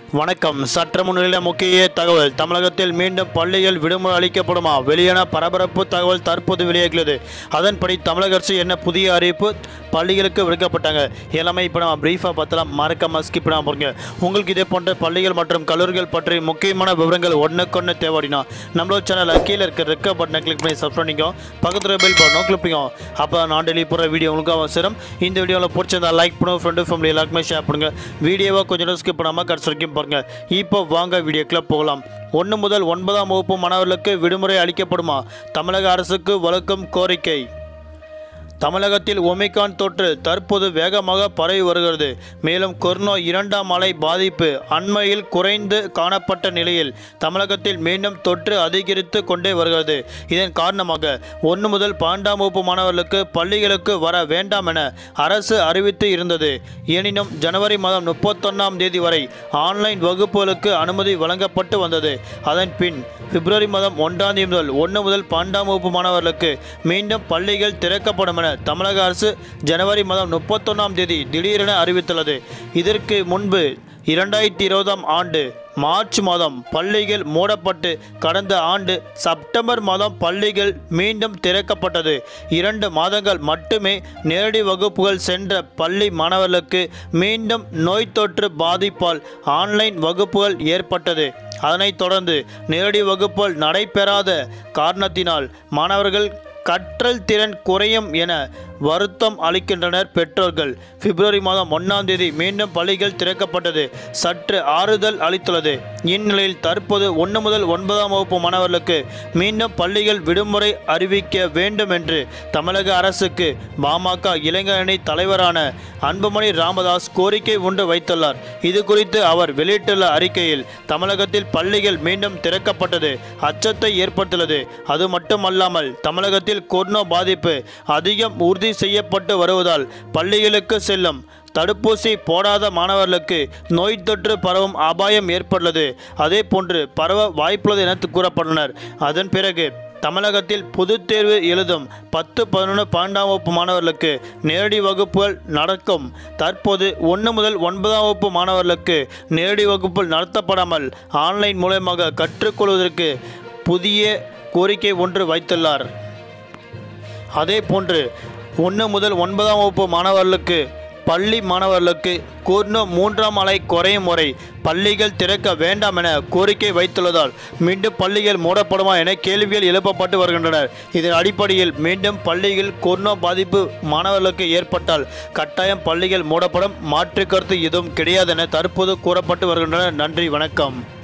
வணக்கம் சற்று முன்னிலை முக்கிய தகவல் தமிழகத்தில் மீண்டும் பள்ளிகள் விடுமுறை அளிக்கப்படுமா வெளியான பரபரப்பு தகவல் தற்போது வெளியாகிறது அதன்படி தமிழக அரசு என்ன புதிய அறிவிப்பு பள்ளிகளுக்கு விடுக்கப்பட்டாங்க எல்லாமே இப்போ நம்ம பிரீஃபாக பார்த்தலாம் மறக்காம ஸ்கிப் பண்ணாம போங்க உங்களுக்கு இதே போன்ற பள்ளிகள் மற்றும் கல்லூரிகள் பற்றி முக்கியமான விவரங்கள் ஒன்றுக்கொன்று தேவைடினா நம்மளோட சேனலில் கீழே இருக்க ரெக்க பட்டனை கிளிக் பண்ணி சப்ஸ்கிரைப் பண்ணிக்கோ பக்கத்தில் பெல் பட்டனும் கிளிக் பண்ணிக்கோ அப்போ நான் டெய்லி போகிற வீடியோ உங்களுக்கு அவசரம் இந்த வீடியோவில் பிடிச்சிருந்தா லைக் பண்ணுங்க ஃப்ரெண்டு ஃபேமிலி எல்லாருக்குமே ஷேர் பண்ணுங்க வீடியோவை கொஞ்சம் நேரம் ஸ்கிப் பண்ணாமல் கடைசி வரைக்கும் பாருங்க இப்போ வாங்க வீடியோக்குள்ள போகலாம் ஒன்று முதல் ஒன்பதாம் வகுப்பு மாணவர்களுக்கு விடுமுறை அளிக்கப்படுமா தமிழக அரசுக்கு வழக்கம் கோரிக்கை தமிழகத்தில் ஒமிகான் தொற்று தற்போது வேகமாக பரவி வருகிறது மேலும் கொரோனா இரண்டாம் அலை பாதிப்பு அண்மையில் குறைந்து காணப்பட்ட நிலையில் தமிழகத்தில் மீண்டும் தொற்று அதிகரித்து கொண்டே வருகிறது இதன் காரணமாக ஒன்று முதல் பன்னெண்டாம் வகுப்பு மாணவர்களுக்கு பள்ளிகளுக்கு வர வேண்டாம் என அரசு அறிவித்து இருந்தது எனினும் ஜனவரி மாதம் முப்பத்தொன்னாம் தேதி வரை ஆன்லைன் வகுப்புகளுக்கு அனுமதி வழங்கப்பட்டு வந்தது அதன் பின் பிப்ரவரி மாதம் ஒன்றாம் தேதி முதல் ஒன்று முதல் பன்னெண்டாம் வகுப்பு மாணவர்களுக்கு மீண்டும் பள்ளிகள் திறக்கப்படும் என தமிழக அரசு ஜனவரி மாதம் முப்பத்தொன்னாம் தேதி திடீரென அறிவித்துள்ளது இதற்கு முன்பு இரண்டாயிரத்தி இருபதாம் ஆண்டு மார்ச் மாதம் பள்ளிகள் மூடப்பட்டு கடந்த ஆண்டு செப்டம்பர் மாதம் பள்ளிகள் மீண்டும் திறக்கப்பட்டது இரண்டு மாதங்கள் மட்டுமே நேரடி வகுப்புகள் சென்ற பள்ளி மாணவர்களுக்கு மீண்டும் நோய் தொற்று பாதிப்பால் ஆன்லைன் வகுப்புகள் ஏற்பட்டது அதனைத் தொடர்ந்து நேரடி வகுப்புகள் நடைபெறாத காரணத்தினால் மாணவர்கள் கற்றல் திறன் குறையும் என வருத்தம் அளிக்கின்றனர் பெற்றோர்கள் பிப்ரவரி மாதம் ஒன்றாம் தேதி மீண்டும் பள்ளிகள் திறக்கப்பட்டது சற்று ஆறுதல் அளித்துள்ளது இந்நிலையில் தற்போது ஒன்று முதல் ஒன்பதாம் வகுப்பு மாணவர்களுக்கு மீண்டும் பள்ளிகள் விடுமுறை அறிவிக்க வேண்டும் என்று தமிழக அரசுக்கு பாமக இளைஞரணி தலைவரான அன்புமணி ராமதாஸ் கோரிக்கை ஒன்று வைத்துள்ளார் இது குறித்து அவர் வெளியிட்டுள்ள அறிக்கையில் தமிழகத்தில் பள்ளிகள் மீண்டும் திறக்கப்பட்டது அச்சத்தை ஏற்படுத்தியுள்ளது அது மட்டுமல்லாமல் தமிழகத்தில் கொரோனா பாதிப்பு அதிகம் உறுதி செய்யப்பட்டு வருவதால் பள்ளிகளுக்கு செல்லும் தடுப்பூசி போடாத மாணவர்களுக்கு நோய் தொற்று பரவும் அபாயம் ஏற்பட்டுள்ளது அதே போன்று பரவ வாய்ப்புள்ளது என கூறப்பட்டனர் அதன் பிறகு தமிழகத்தில் பொதுத் தேர்வு எழுதும் பத்து பதினொன்று பன்னெண்டாம் வகுப்பு மாணவர்களுக்கு நேரடி வகுப்புகள் நடக்கும் தற்போது ஒன்று முதல் ஒன்பதாம் வகுப்பு மாணவர்களுக்கு நேரடி வகுப்புகள் நடத்தப்படாமல் ஆன்லைன் மூலமாக கற்றுக்கொள்வதற்கு புதிய கோரிக்கை ஒன்று வைத்துள்ளார் அதே போன்று ஒன்று முதல் ஒன்பதாம் வகுப்பு மாணவர்களுக்கு பள்ளி மாணவர்களுக்கு கொரோனா மூன்றாம் அலை குறையும் வரை பள்ளிகள் திறக்க வேண்டாம் என கோரிக்கை வைத்துள்ளதால் மீண்டும் பள்ளிகள் மூடப்படுமா என கேள்விகள் எழுப்பப்பட்டு வருகின்றனர் இதன் அடிப்படையில் மீண்டும் பள்ளிகள் கொரோனா பாதிப்பு மாணவர்களுக்கு ஏற்பட்டால் கட்டாயம் பள்ளிகள் மூடப்படும் மாற்று கருத்து எதுவும் கிடையாது என தற்போது கூறப்பட்டு வருகின்றன நன்றி வணக்கம்